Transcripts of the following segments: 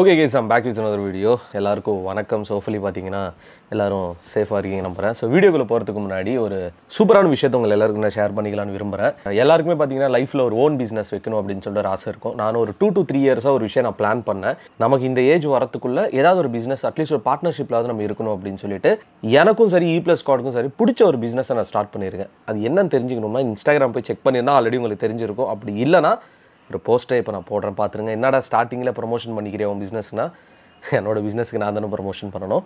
okay guys I'm back with another video எல்லாருக்கும் வணக்கம் சோஃபலி பார்த்தீங்கன்னா எல்லாரும் சேஃபாக இருக்கீங்க நம்புறேன் ஸோ வீடியோக்குள்ளே போகிறதுக்கு முன்னாடி ஒரு சூப்பரான விஷயத்தை உங்கள் எல்லாருக்கும் நான் ஷேர் பண்ணிக்கலாம்னு விரும்புகிறேன் எல்லாருக்குமே பார்த்தீங்கன்னா லைஃப்பில் ஒரு ஓன் பிஸ்னஸ் வைக்கணும் அப்படின்னு சொல்லிட்டு ஒரு ஆசை இருக்கும் நானும் ஒரு டூ to த்ரீ இயர்ஸாக ஒரு விஷயம் நான் பிளான் பண்ணேன் நமக்கு இந்த ஏஜ் வரத்துக்குள்ளே ஏதாவது ஒரு பிஸ்னஸ் அட்லீஸ்ட் ஒரு பார்ட்னர்ஷிப்லாவது நம்ம இருக்கணும் அப்படின்னு சொல்லிட்டு எனக்கும் சரி இ ப்ளஸ் கார்டுக்கும் சரி பிடிச்ச ஒரு பிஸ்னஸை நான் ஸ்டார்ட் பண்ணியிருக்கேன் அது என்னன்னு தெரிஞ்சுக்கணுமா இன்ஸ்டாகிராம் போய் செக் பண்ணியிருந்தா ஆல்ரெடி உங்களுக்கு தெரிஞ்சிருக்கும் அப்படி இல்லைனா ஒரு போஸ்ட்டை இப்போ நான் போடுறேன் பார்த்துருங்க என்னடா ஸ்டார்டிங்கில் ப்ரொமோஷன் பண்ணிக்கிறேன் உன் பிஸ்னஸ்னா என்னோட பிஸ்னஸ்க்கு நான் தானே ப்ரொமோஷன் பண்ணணும்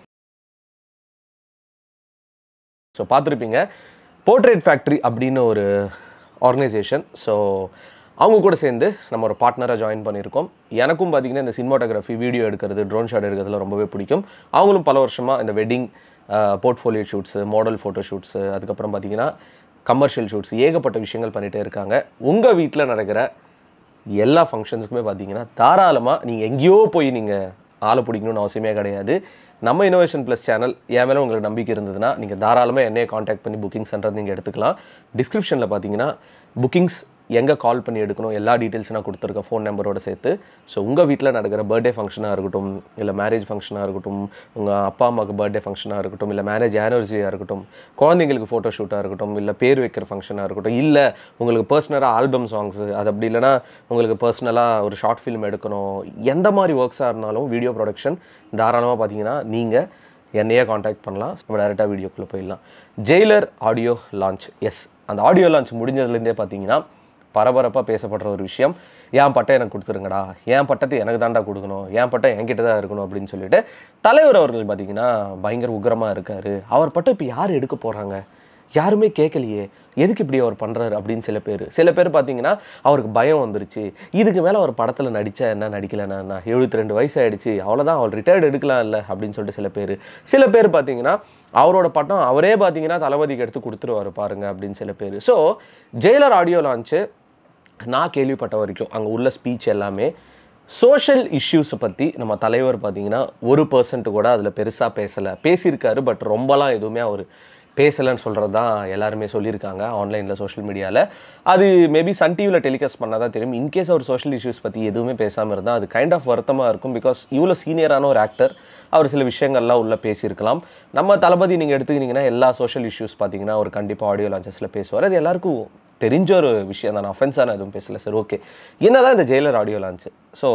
ஸோ பார்த்துருப்பீங்க போர்ட்ரேட் ஃபேக்ட்ரி அப்படின்னு ஒரு ஆர்கனைசேஷன் ஸோ அவங்க கூட சேர்ந்து நம்ம ஒரு பார்ட்னராக ஜாயின் பண்ணியிருக்கோம் எனக்கும் பார்த்தீங்கன்னா இந்த சினிமாட்டோகிராஃபி வீடியோ எடுக்கிறது ட்ரோன் ஷாட் எடுக்கிறதுல ரொம்பவே பிடிக்கும் அவங்களும் பல வருஷமாக இந்த wedding portfolio shoots model photo shoots அதுக்கப்புறம் பார்த்தீங்கன்னா கமர்ஷியல் ஷூட்ஸ் ஏகப்பட்ட விஷயங்கள் பண்ணிகிட்டே இருக்காங்க உங்கள் வீட்டில் நடக்கிற எல்லா ஃபங்க்ஷன்ஸுக்குமே பார்த்தீங்கன்னா தாராளமாக நீங்கள் எங்கேயோ போய் நீங்கள் ஆளை பிடிக்கணும்னு அவசியமே கிடையாது நம்ம இனோவேஷன் ப்ளஸ் சேனல் என் மேலே உங்களுக்கு நம்பிக்கை இருந்ததுன்னா நீங்கள் தாராளமாக என்னையே காண்டாக்ட் பண்ணி புக்கிங் சென்டர் நீங்கள் எடுத்துக்கலாம் டிஸ்கிரிப்ஷனில் பார்த்தீங்கன்னா புக்கிங்ஸ் எங்கே கால் பண்ணி எடுக்கணும் எல்லா டீட்டெயில்ஸ் நான் கொடுத்துருக்கேன் ஃபோன் நம்பரோட சேர்த்து ஸோ உங்கள் வீட்டில் நடக்கிற பர்த்டே ஃபங்க்ஷனாக இருக்கட்டும் இல்லை மேரேஜ் ஃபங்க்ஷனாக இருக்கட்டும் உங்கள் அப்பா அம்மாவுக்கு பர்த்டே ஃபங்க்ஷனாக இருக்கட்டும் இல்லை மேரேஜ் ஆனிவர்சரியாக இருக்கட்டும் குழந்தைங்களுக்கு ஃபோட்டோ ஷூட்டாக இருக்கட்டும் இல்லை பேர் வைக்கிற ஃபங்க்ஷனாக இருக்கட்டும் இல்லை உங்களுக்கு பர்சனலாக ஆல்பம் சாங்ஸு அது அப்படி இல்லைனா உங்களுக்கு பர்சனலாக ஒரு ஷார்ட் ஃபிலிம் எடுக்கணும் எந்த மாதிரி ஒர்க்ஸாக இருந்தாலும் வீடியோ ப்ரொடக்ஷன் தாராளமாக பார்த்தீங்கன்னா நீங்கள் என்னையே காண்டாக்ட் பண்ணலாம் நம்ம டேரெக்டாக வீடியோக்குள்ளே போயிடலாம் ஜெயிலர் ஆடியோ லான்ச் எஸ் அந்த ஆடியோ லான்ச் முடிஞ்சதுலேருந்தே பார்த்தீங்கன்னா பரபரப்பாக பேசப்படுற ஒரு விஷயம் என் பட்டம் எனக்கு கொடுத்துருங்கடா என் பட்டத்தை எனக்கு தாண்டா கொடுக்கணும் என் பட்டம் என்கிட்ட தான் இருக்கணும் அப்படின்னு சொல்லிட்டு தலைவர் அவர்கள் பார்த்தீங்கன்னா பயங்கர உக்கிரமாக இருக்கார் அவர் பட்டம் இப்போ யார் எடுக்க போகிறாங்க யாருமே கேட்கலையே எதுக்கு இப்படி அவர் பண்ணுறாரு அப்படின்னு சில பேர் சில பேர் பார்த்தீங்கன்னா அவருக்கு பயம் வந்துருச்சு இதுக்கு மேலே அவர் படத்தில் நடித்தா என்ன நடிக்கலைன்னா என்ன எழுபத்தி ரெண்டு வயசு ஆயிடுச்சு அவ்வளோதான் அவர் ரிட்டையர்டு எடுக்கலாம் இல்லை அப்படின்னு சொல்லிட்டு சில பேர் சில பேர் பார்த்தீங்கன்னா அவரோட பட்டம் அவரே பார்த்தீங்கன்னா தளபதிக்கு எடுத்து கொடுத்துருவாரு பாருங்க அப்படின்னு சில பேர் ஸோ ஜெயிலர் ஆடியோ லான்ச்சு நான் கேள்விப்பட்ட வரைக்கும் அங்கே உள்ள ஸ்பீச் எல்லாமே சோஷியல் இஷ்யூஸை பற்றி நம்ம தலைவர் பார்த்தீங்கன்னா ஒரு பர்சன்ட் கூட அதில் பெருசாக பேசலை பேசியிருக்காரு பட் ரொம்பலாம் எதுவுமே அவர் பேசலைன்னு சொல்கிறது தான் எல்லாருமே சொல்லியிருக்காங்க ஆன்லைனில் சோஷியல் மீடியாவில் அது மேபி சன் டிவியில் டெலிகாஸ்ட் பண்ணால் தான் தெரியும் இன்கேஸ் அவர் சோஷியல் இஷ்யூஸ் பற்றி எதுவுமே பேசாமல் இருந்தால் அது கைண்ட் ஆஃப் வருத்தமாக இருக்கும் பிகாஸ் இவ்வளோ சீனியரான ஒரு ஆக்டர் அவர் சில விஷயங்கள்லாம் உள்ளே பேசியிருக்கலாம் நம்ம தளபதி நீங்கள் எடுத்துக்கிட்டிங்கன்னா எல்லா சோஷியல் இஷ்யூஸ் பார்த்தீங்கன்னா அவர் கண்டிப்பாக ஆடியோ லான்ச்சஸில் பேசுவார் அது எல்லாருக்கும் தெரிஞ்ச ஒரு விஷயம் தான் அஃபென்ஸான எதுவும் பேசல சார் ஓகே என்னதான் இந்த ஜெயிலர் ஆடியோ லான்ச்சு ஸோ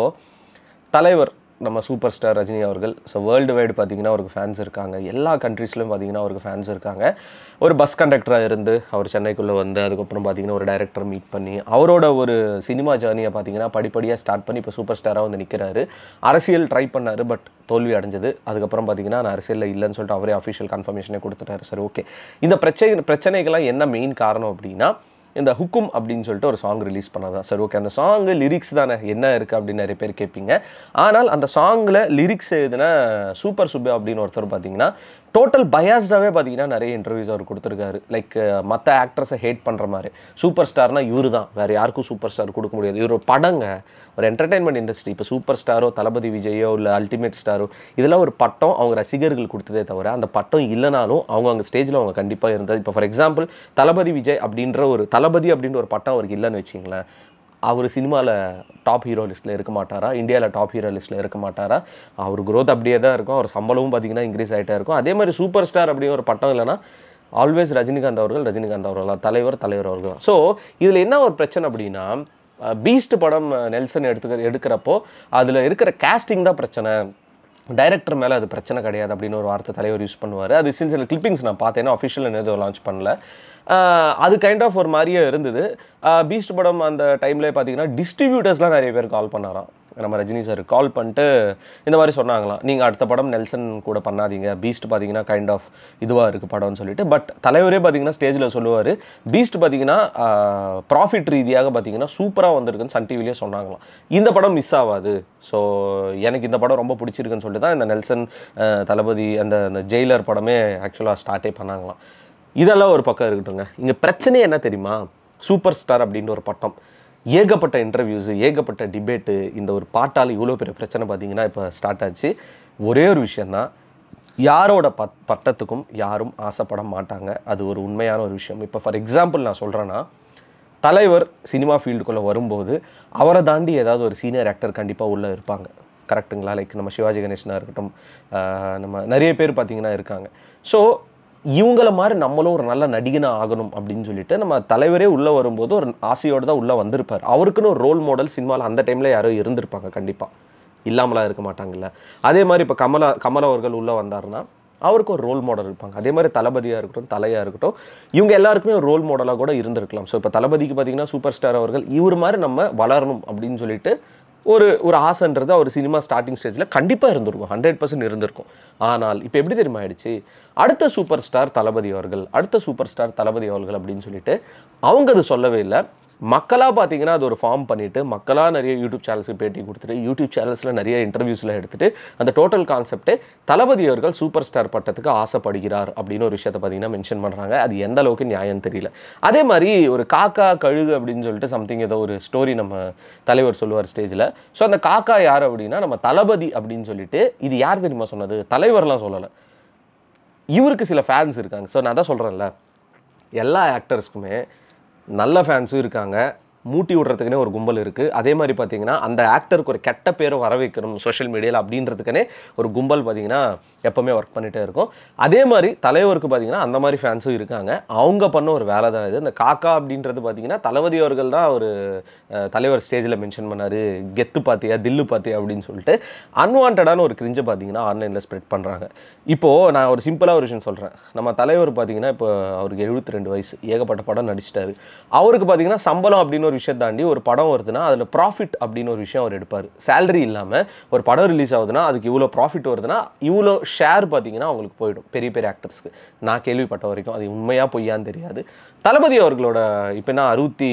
தலைவர் நம்ம சூப்பர் ஸ்டார் ரஜினி அவர்கள் ஸோ வேர்ல்டு வைடு பார்த்தீங்கன்னா அவருக்கு ஃபேன்ஸ் இருக்காங்க எல்லா கண்ட்ரீஸ்லையும் பார்த்தீங்கன்னா அவருக்கு ஃபேன்ஸ் இருக்காங்க ஒரு பஸ் கண்டக்டராக இருந்து அவர் சென்னைக்குள்ளே வந்து அதுக்கப்புறம் பார்த்தீங்கன்னா ஒரு டைரக்டர் மீட் பண்ணி அவரோட ஒரு சினிமா ஜேர்னியை பார்த்தீங்கன்னா படிப்படியாக ஸ்டார்ட் பண்ணி இப்போ சூப்பர் ஸ்டாராக வந்து நிற்கிறாரு அரசியல் ட்ரை பண்ணார் பட் தோல்வி அடைஞ்சது அதுக்கப்புறம் பார்த்தீங்கன்னா நான் அரசியலில் இல்லைன்னு சொல்லிட்டு அவரே அஃபிஷியல் கன்ஃபர்மேஷனே கொடுத்துட்டாரு சரி ஓகே இந்த பிரச்சனை பிரச்சனைகள்லாம் என்ன மெயின் காரணம் அப்படின்னா இந்த ஹுக்கும் அப்படின்னு சொல்லிட்டு ஒரு சாங் ரிலீஸ் பண்ணதான் சரி ஓகே அந்த சாங்கு லிரிக்ஸ் தானே என்ன இருக்குது அப்படின்னு நிறைய பேர் கேட்பீங்க ஆனால் அந்த சாங்கில் லிரிக்ஸ் எழுதின சூப்பர் சுப்பு அப்படின்னு ஒருத்தர் பார்த்தீங்கன்னா டோட்டல் பயாஸ்டாகவே பார்த்தீங்கன்னா நிறைய இன்டர்வியூஸ் அவர் கொடுத்துருக்காரு லைக் மற்ற ஆக்ட்ரஸை ஹேட் பண்ணுற மாதிரி சூப்பர் ஸ்டார்னா இவரு தான் வேறு யாருக்கும் சூப்பர் ஸ்டார் கொடுக்க முடியாது இவர் ஒரு படங்க ஒரு என்டர்டைன்மெண்ட் இண்டஸ்ட்ரி இப்போ சூப்பர் ஸ்டாரோ தளபதி விஜயோ இல்லை அல்டிமேட் ஸ்டாரோ இதெல்லாம் ஒரு பட்டம் அவங்க ரசிகர்கள் கொடுத்ததே தவிர அந்த பட்டம் இல்லைனாலும் அவங்க அங்கே ஸ்டேஜில் அவங்க கண்டிப்பாக இருந்தது இப்போ ஃபார் எக்ஸாம்பிள் தளபதி விஜய் அப்படின்ற ஒரு தளபதி அப்படின்ற ஒரு பட்டம் அவருக்கு இல்லைன்னு வச்சிங்களேன் அவர் சினிமாவில் டாப் ஹீரோ லிஸ்ட்டில் இருக்க மாட்டாரா இந்தியாவில் டாப் ஹீரோ லிஸ்ட்டில் இருக்க மாட்டாரா அவர் growth அப்படியே தான் இருக்கும் அவர் சம்பளமும் பார்த்தீங்கன்னா இன்க்ரீஸ் ஆகிட்டே இருக்கும் அதே மாதிரி சூப்பர் ஸ்டார் அப்படிங்கிற ஒரு பட்டம் இல்லைன்னா ஆல்வேஸ் ரஜினிகாந்த் அவர்கள் ரஜினிகாந்த் அவர்கள் தான் தலைவர் தலைவர் அவர்கள் தான் ஸோ இதில் என்ன ஒரு பிரச்சனை அப்படின்னா பீஸ்ட் படம் நெல்சன் எடுத்துக்க எடுக்கிறப்போ அதில் இருக்கிற casting தான் பிரச்சனை டைரக்டர் மேலே அது பிரச்சனை கிடையாது அப்படின்னு ஒரு வார்த்தை தலைவர் யூஸ் பண்ணுவார் அது சில சில கிளிப்பிங்ஸ் நான் பார்த்தேன்னா அஃபிஷியல் எதுவும் லான்ச் பண்ணல ஆஹ் அது கைண்ட் ஆஃப் ஒரு மாதிரியே இருந்தது பீஸ்ட் படம் அந்த டைம்லேயே பார்த்தீங்கன்னா டிஸ்ட்ரிபியூட்டர்ஸ்லாம் நிறைய பேர் கால் பண்ணாராம் நம்ம ரஜினி சார் கால் பண்ணிட்டு இந்த மாதிரி சொன்னாங்களாம் நீங்கள் அடுத்த படம் நெல்சன் கூட பண்ணாதீங்க பீஸ்ட் பார்த்தீங்கன்னா கைண்ட் ஆஃப் இதுவாக இருக்குது படம்னு சொல்லிட்டு பட் தலைவரே பார்த்தீங்கன்னா ஸ்டேஜில் சொல்லுவார் பீஸ்ட் பார்த்தீங்கன்னா ப்ராஃபிட் ரீதியாக பார்த்தீங்கன்னா சூப்பராக வந்திருக்குன்னு சன் டிவிலேயே சொன்னாங்களாம் இந்த படம் மிஸ் ஆகாது ஸோ எனக்கு இந்த படம் ரொம்ப பிடிச்சிருக்குன்னு சொல்லிட்டு தான் இந்த நெல்சன் ஆஹ் தளபதி அந்த அந்த ஜெயிலர் படமே ஆக்சுவலாக ஸ்டார்ட்டே பண்ணாங்களாம் இதெல்லாம் ஒரு பக்கம் இருக்கட்டுங்க இங்கே பிரச்சனையே என்ன தெரியுமா சூப்பர் ஸ்டார் அப்படின்ற ஒரு பட்டம் ஏகப்பட்ட இன்டர்வியூஸு ஏகப்பட்ட டிபேட்டு இந்த ஒரு பாட்டால் இவ்வளோ பெரிய பிரச்சனை பார்த்தீங்கன்னா இப்போ ஸ்டார்ட் ஆச்சு ஒரே ஒரு விஷயந்தான் யாரோட பத் பட்டத்துக்கும் யாரும் ஆசைப்பட மாட்டாங்க அது ஒரு உண்மையான ஒரு விஷயம் இப்போ ஃபார் எக்ஸாம்பிள் நான் சொல்கிறேன்னா தலைவர் சினிமா ஃபீல்டுக்குள்ளே வரும்போது அவரை தாண்டி ஏதாவது ஒரு சீனியர் ஆக்டர் கண்டிப்பாக உள்ளே இருப்பாங்க கரெக்ட்டுங்களா லைக் நம்ம சிவாஜி கணேசனாக இருக்கட்டும் ஆஹ் நம்ம நிறைய பேர் பார்த்தீங்கன்னா இருக்காங்க ஸோ இவங்கள மாதிரி நம்மளும் ஒரு நல்ல நடிகனாக ஆகணும் அப்படின்னு சொல்லிட்டு நம்ம தலைவரே உள்ளே வரும்போது ஒரு ஆசையோடு தான் உள்ளே வந்திருப்பார் அவருக்குன்னு ஒரு ரோல் மாடல் சினிமாவில் அந்த டைமில் யாரோ இருந்திருப்பாங்க கண்டிப்பாக இல்லாமலாம் இருக்க மாட்டாங்கல்ல அதே மாதிரி இப்போ கமலா கமல் அவர்கள் உள்ளே வந்தாருன்னா அவருக்கு ஒரு ரோல் மாடல் இருப்பாங்க அதே மாதிரி தளபதியாக இருக்கட்டும் தலையாக இருக்கட்டும் இவங்க எல்லாருக்குமே ஒரு ரோல் மாடலாக கூட இருந்திருக்கலாம் ஸோ இப்போ தளபதிக்கு பார்த்தீங்கன்னா சூப்பர் ஸ்டார் அவர்கள் இவர் மாதிரி நம்ம வளரணும் அப்படின்னு சொல்லிட்டு ஒரு ஒரு ஆசைன்றது அவர் சினிமா ஸ்டார்டிங் ஸ்டேஜில் கண்டிப்பாக இருந்திருக்கும் ஹண்ட்ரட் பர்சன்ட் இருந்திருக்கும் ஆனால் இப்போ எப்படி தெரியுமா ஆயிடுச்சு அடுத்த சூப்பர் ஸ்டார் தளபதி அவர்கள் அடுத்த சூப்பர் ஸ்டார் தளபதி அவர்கள் அப்படின்னு சொல்லிட்டு அவங்க அது சொல்லவே இல்லை மக்களாக பார்த்தீங்கன்னா அது ஒரு ஃபார்ம் பண்ணிவிட்டு மக்களாக நிறைய யூடியூப் சேனல்ஸுக்கு பேட்டி கொடுத்துட்டு யூடியூப் சேனல்ஸில் நிறைய இன்டர்வியூஸில் எடுத்துட்டு அந்த டோட்டல் கான்செப்டே தளபதி அவர்கள் சூப்பர் ஸ்டார் பட்டத்துக்கு ஆசைப்படுகிறார் அப்படின்னு ஒரு விஷயத்தை பார்த்தீங்கன்னா மென்ஷன் பண்ணுறாங்க அது எந்த அளவுக்கு நியாயம் தெரியல அதே மாதிரி ஒரு காக்கா கழுகு அப்படின்னு சொல்லிட்டு சம்திங் ஏதோ ஒரு ஸ்டோரி நம்ம தலைவர் சொல்லுவார் ஸ்டேஜில் ஸோ அந்த காக்கா யார் அப்படின்னா நம்ம தளபதி அப்படின்னு சொல்லிட்டு இது யார் தெரியுமா சொன்னது தலைவர்லாம் சொல்லலை இவருக்கு சில ஃபேன்ஸ் இருக்காங்க ஸோ நான் தான் சொல்கிறேன்ல எல்லா ஆக்டர்ஸ்க்குமே நல்ல ஃபேன்ஸும் இருக்காங்க மூட்டி விடுறதுக்குனே ஒரு கும்பல் இருக்குது அதே மாதிரி பார்த்தீங்கன்னா அந்த ஆக்டருக்கு ஒரு கெட்ட பேரை வர வைக்கணும் சோஷியல் மீடியாவில் அப்படின்றதுக்குனே ஒரு கும்பல் பார்த்தீங்கன்னா எப்போவுமே ஒர்க் பண்ணிகிட்டே இருக்கும் அதே மாதிரி தலைவருக்கு பார்த்தீங்கன்னா அந்த மாதிரி ஃபேன்ஸும் இருக்காங்க அவங்க பண்ண ஒரு வேலை தான் இது இந்த காக்கா அப்படின்றது பார்த்தீங்கன்னா தளபதி அவர்கள் தான் ஒரு அஹ், தலைவர் ஸ்டேஜில் மென்ஷன் பண்ணார் கெத்து பார்த்தியா தில்லு பார்த்தியா அப்படின்னு சொல்லிட்டு அன்வான்டான ஒரு கிரிஞ்சை பார்த்தீங்கன்னா ஆன்லைனில் ஸ்ப்ரெட் பண்ணுறாங்க இப்போது நான் ஒரு சிம்பிளாக ஒரு விஷயம் சொல்கிறேன் நம்ம தலைவர் பார்த்தீங்கன்னா இப்போ அவருக்கு எழுபத்தி ரெண்டு வயசு ஏகப்பட்ட படம் நடிச்சிட்டாரு அவருக்கு பார்த்தீங்கன்னா சம்பளம் அப்படின்னு ஒரு விஷயம் தாண்டி ஒரு படம் வருதுன்னா அதில் ப்ராஃபிட் அப்படின்னு ஒரு விஷயம் அவர் எடுப்பார் சேலரி இல்லாமல் ஒரு படம் ரிலீஸ் ஆகுதுன்னா அதுக்கு இவ்வளோ ப்ராஃபிட் வருதுன்னா இவ்வளோ ஷேர் பார்த்தீங்கன்னா அவங்களுக்கு போயிடும் பெரிய பெரிய ஆக்டர்ஸ்க்கு நான் கேள்விப்பட்ட வரைக்கும் அது உண்மையாக பொய்யான்னு தெரியாது தளபதி அவர்களோட இப்போ நான் அறுபத்தி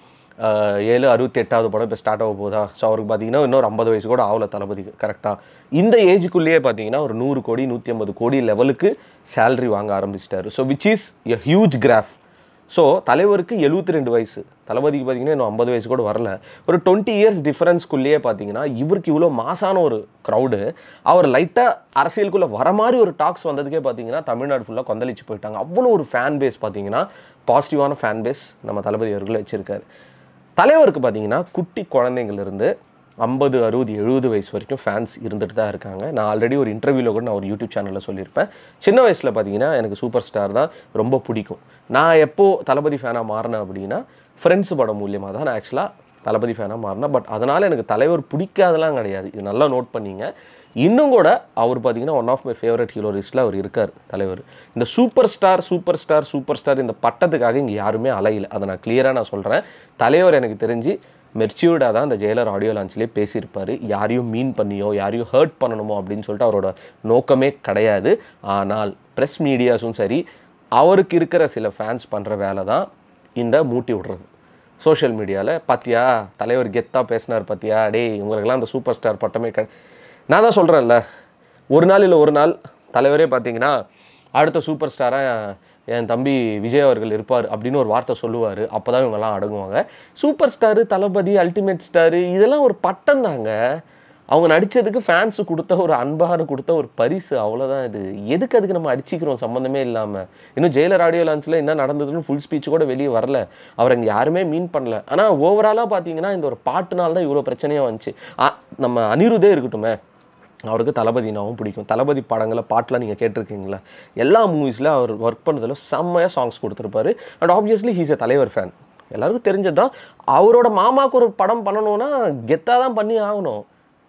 ஆஹ், ஏழு அறுபத்தி எட்டாவது படம் இப்போ ஸ்டார்ட் ஆக போதா ஸோ அவருக்கு பார்த்தீங்கன்னா இன்னொரு ஐம்பது வயசு கூட ஆகல தளபதிக்கு கரெக்டாக இந்த ஏஜுக்குள்ளேயே பார்த்தீங்கன்னா ஒரு நூறு கோடி நூற்றி ஐம்பது கோடி லெவலுக்கு சேலரி வாங்க ஆரம்பிச்சிட்டாரு so which is a huge graph so தலைவருக்கு எழுபத்தி ரெண்டு வயசு தளபதிக்கு பார்த்தீங்கன்னா இன்னும் ஐம்பது வயசு கூட வரல ஒரு டுவெண்ட்டி இயர்ஸ் டிஃபரன்ஸ்குள்ளேயே பார்த்தீங்கன்னா இவருக்கு இவ்வளோ மாசான ஒரு க்ரௌடு அவர் லைட்டாக அரசியலுக்குள்ளே வர மாதிரி ஒரு டாக்ஸ் வந்ததுக்கே பார்த்தீங்கன்னா தமிழ்நாடு ஃபுல்லாக கொந்தளிச்சு போயிட்டாங்க அவ்வளோ ஒரு ஃபேன் பேஸ் பார்த்தீங்கன்னா பாசிட்டிவான ஃபேன் பேஸ் நம்ம தளபதி அவர்கள் வச்சுருக்காரு தலைவருக்கு பார்த்தீங்கன்னா குட்டி குழந்தைங்கள்லேருந்து ஐம்பது அறுபது எழுபது வயசு வரைக்கும் ஃபேன்ஸ் இருந்துட்டு தான் இருக்காங்க நான் ஆல்ரெடி ஒரு இன்டர்வியூவில் கூட நான் ஒரு யூடியூப் சேனலில் சொல்லியிருப்பேன் சின்ன வயசில் பார்த்தீங்கன்னா எனக்கு சூப்பர் ஸ்டார் தான் ரொம்ப பிடிக்கும் நான் எப்போ தளபதி ஃபேனாக மாறினேன் அப்படின்னா ஃப்ரெண்ட்ஸ் படம் மூலியமாக தான் நான் ஆக்சுவலாக தளபதி ஃபேனாக மாறினேன் பட் அதனால் எனக்கு தலைவர் பிடிக்காதெல்லாம் கிடையாது இது நல்லா நோட் பண்ணீங்க இன்னும் கூட அவர் பார்த்தீங்கன்னா one of my favourite hero லிஸ்ட்டில் அவர் இருக்கார் தலைவர் இந்த super star super star super star இந்த பட்டத்துக்காக இங்கே யாருமே அலையில அதை நான் கிளியராக நான் சொல்கிறேன் தலைவர் எனக்கு தெரிஞ்சு மெர்ச்சியூர்டாக தான் இந்த ஜெயிலர் ஆடியோ லான்ச்லேயே பேசியிருப்பார் யாரையும் மீன் பண்ணியோ யாரையும் ஹர்ட் பண்ணணுமோ அப்படின்னு சொல்லிட்டு அவரோட நோக்கமே கிடையாது ஆனால் ப்ரெஸ் மீடியாஸும் சரி அவருக்கு இருக்கிற சில ஃபேன்ஸ் பண்ணுற வேலை தான் இந்த மூட்டி விடுறது சோஷியல் மீடியாவில் பாத்தியா தலைவர் கெத்தாக பேசினார் பாத்தியா டேய் உங்களுக்கெல்லாம் அந்த சூப்பர் ஸ்டார் பட்டமே க நான் தான் சொல்கிறேன்ல ஒரு நாள் இல்லை ஒரு நாள் தலைவரே பார்த்தீங்கன்னா அடுத்த சூப்பர் ஸ்டாராக என் தம்பி விஜய் அவர்கள் இருப்பார் அப்படின்னு ஒரு வார்த்தை சொல்லுவார் அப்போ தான் இவங்கெல்லாம் அடங்குவாங்க சூப்பர் ஸ்டாரு தளபதி அல்டிமேட் ஸ்டாரு இதெல்லாம் ஒரு பட்டம் தாங்க அவங்க நடித்ததுக்கு ஃபேன்ஸு கொடுத்த ஒரு அன்பான கொடுத்த ஒரு பரிசு அவ்வளோதான் இது எதுக்கு அதுக்கு நம்ம அடிச்சிக்கிறோம் சம்மந்தமே இல்லாமல் இன்னும் ஜெயிலர் ஆடியோ லான்ச்சில் என்ன நடந்ததுன்னு ஃபுல் ஸ்பீச் கூட வெளியே வரல அவர் இங்கே யாருமே மீன் பண்ணல ஆனால் ஓவராலாக பார்த்தீங்கன்னா இந்த ஒரு பாட்டுனால தான் இவ்வளோ பிரச்சனையாக வந்துச்சு ஆ, நம்ம அனிருதே இருக்கட்டுமே அவருக்கு தளபதினாவும் பிடிக்கும் தளபதி படங்களை பாட்டெலாம் நீங்கள் கேட்டிருக்கீங்களா எல்லா மூவிஸில் அவர் ஒர்க் பண்ணதில் செம்மையாக சாங்ஸ் கொடுத்துருப்பாரு அண்ட் ஆப்வியஸ்லி ஹீஸ் எ தலைவர் ஃபேன் எல்லாருக்கும் தெரிஞ்சது தான் அவரோட மாமாவுக்கு ஒரு படம் பண்ணணும்னா கெத்தாக தான் பண்ணி ஆகணும்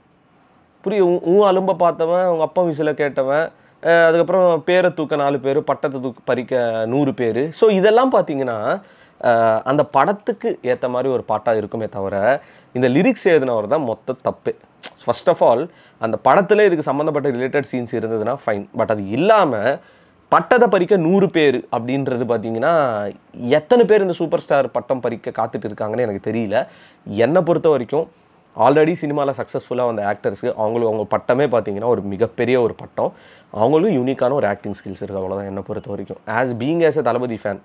புரியும் உன் உன் அலும்ப பார்த்தவன் உங்கள் அப்பா விசில கேட்டவன் அஹ் அதுக்கப்புறம் பேரை தூக்க நாலு பேர் பட்டத்தை தூக்க பறிக்க நூறு பேர் ஸோ இதெல்லாம் பார்த்தீங்கன்னா அஹ் அந்த படத்துக்கு ஏற்ற மாதிரி ஒரு பாட்டாக இருக்குமே தவிர இந்த லிரிக்ஸ் எழுதினவர் தான் மொத்த தப்பு ஃபர்ஸ்ட் ஆஃப் ஆல் அந்த படத்தில் இதுக்கு சம்மந்தப்பட்ட ரிலேட்டட் சீன்ஸ் இருந்ததுன்னா ஃபைன் பட் அது இல்லாமல் பட்டத்தை பறிக்க நூறு பேர் அப்படின்றது பார்த்தீங்கன்னா எத்தனை பேர் இந்த சூப்பர் ஸ்டார் பட்டம் பறிக்க காத்துட்டு இருக்காங்கன்னு எனக்கு தெரியல என்னை பொறுத்த வரைக்கும் ஆல்ரெடி சினிமாவில் சக்ஸஸ்ஃபுல்லாக வந்த ஆக்டர்ஸ்க்கு அவங்களுக்கு அவங்க பட்டமே பார்த்தீங்கன்னா ஒரு மிகப்பெரிய ஒரு பட்டம் அவங்களுக்கும் யூனிக்கான ஒரு ஆக்டிங் ஸ்கில்ஸ் இருக்குது அவ்வளோதான் என்னை பொறுத்த வரைக்கும் ஆஸ் பீங் ஆஸ் எ தளபதி ஃபேன்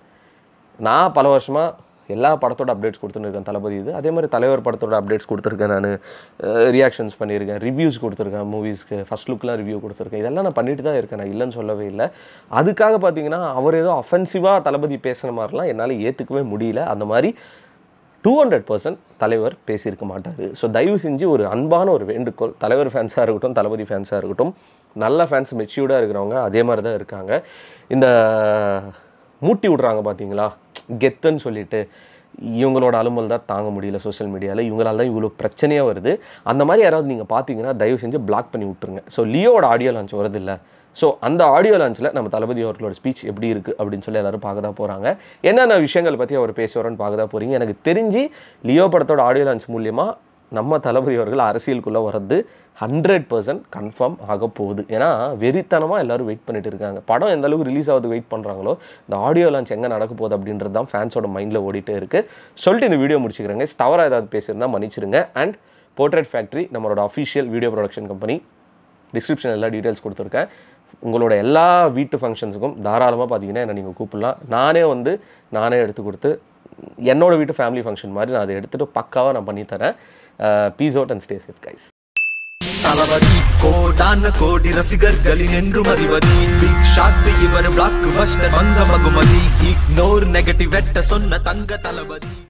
நான் பல வருஷமாக எல்லா படத்தோட அப்டேட்ஸ் கொடுத்துன்னு இருக்கேன் தளபதி இது அதே மாதிரி தலைவர் படத்தோட அப்டேட்ஸ் கொடுத்துருக்கேன் நான் ரியாக்ஷன்ஸ் பண்ணியிருக்கேன் ரிவ்யூஸ் கொடுத்துருக்கேன் மூவிஸ்க்கு ஃபஸ்ட் லுக்லாம் ரிவ்யூ கொடுத்துருக்கேன் இதெல்லாம் நான் பண்ணிட்டு தான் இருக்கேன் நான் இல்லைன்னு சொல்லவே இல்லை அதுக்காக பார்த்தீங்கன்னா அவர் ஏதோ அஃபென்சிவாக தளபதி பேசுன மாதிரிலாம் என்னால் ஏற்றுக்கவே முடியல அந்த மாதிரி டூ ஹண்ட்ரட் பர்சன்ட் தலைவர் பேசியிருக்க மாட்டார் ஸோ தயவு செஞ்சு ஒரு அன்பான ஒரு வேண்டுகோள் தலைவர் ஃபேன்ஸாக இருக்கட்டும் தளபதி ஃபேன்ஸாக இருக்கட்டும் நல்ல ஃபேன்ஸ் மெச்சூர்டாக இருக்கிறவங்க அதே மாதிரி தான் இருக்காங்க இந்த மூட்டி விட்றாங்க பார்த்தீங்களா கெத்துன்னு சொல்லிட்டு இவங்களோட அலுமல் தான் தாங்க முடியல சோஷியல் மீடியாவில் இவங்களால தான் இவ்வளோ பிரச்சனையாக வருது அந்த மாதிரி யாராவது நீங்கள் பார்த்தீங்கன்னா தயவு செஞ்சு பிளாக் பண்ணி விட்டுருங்க ஸோ லியோவோட ஆடியோ லான்ச் வருது இல்லை ஸோ அந்த ஆடியோ லான்ச்சில் நம்ம தளபதி அவர்களோட ஸ்பீச் எப்படி இருக்குது அப்படின்னு சொல்லி எல்லாரும் பார்க்க தான் போகிறாங்க என்னென்ன விஷயங்கள் பற்றி அவர் பேசுவார்னு பார்க்க தான் போகிறீங்க எனக்கு தெரிஞ்சு லியோ படத்தோட ஆடியோ லான்ச் மூலியமாக நம்ம தளபதி அவர்கள் அரசியலுக்குள்ளே வர்றது ஹண்ட்ரட் பர்சன்ட் கன்ஃபார்ம் ஆக போகுது ஏன்னா வெறித்தனமாக எல்லாரும் வெயிட் பண்ணிட்டு இருக்காங்க படம் எந்த அளவுக்கு ரிலீஸ் ஆகுது வெயிட் பண்ணுறாங்களோ இந்த ஆடியோ லான்ச் எங்கே நடக்க போகுது அப்படின்றது தான் ஃபேன்ஸோட மைண்டில் ஓடிட்டே இருக்குது சொல்லிட்டு இந்த வீடியோ முடிச்சுக்கிறேங்க தவறாக ஏதாவது பேசியிருந்தா மன்னிச்சிருங்க அண்ட் போர்ட்ரேட் ஃபேக்ட்ரி நம்மளோட official video production company description எல்லா டீட்டெயில்ஸ் கொடுத்துருக்கேன் உங்களோட எல்லா வீட்டு ஃபங்க்ஷன்ஸுக்கும் தாராளமாக பார்த்தீங்கன்னா என்ன நீங்கள் கூப்பிடலாம் நானே வந்து நானே எடுத்து கொடுத்து என்னோட வீட்டு ஃபேமிலி ஃபங்க்ஷன் மாதிரி நான் அதை எடுத்துகிட்டு பக்காவாக நான் பண்ணி தரேன் peace out and stay safe guys தளபதி கோடான கோடி ரசிகர்களின் என்றும் அறிவதி பிக் ஷாட் இவர் பிளாக் பஸ்டர் வந்த மகுமதி இக்னோர் நெகட்டிவ் வெட்ட சொன்ன தங்க தளபதி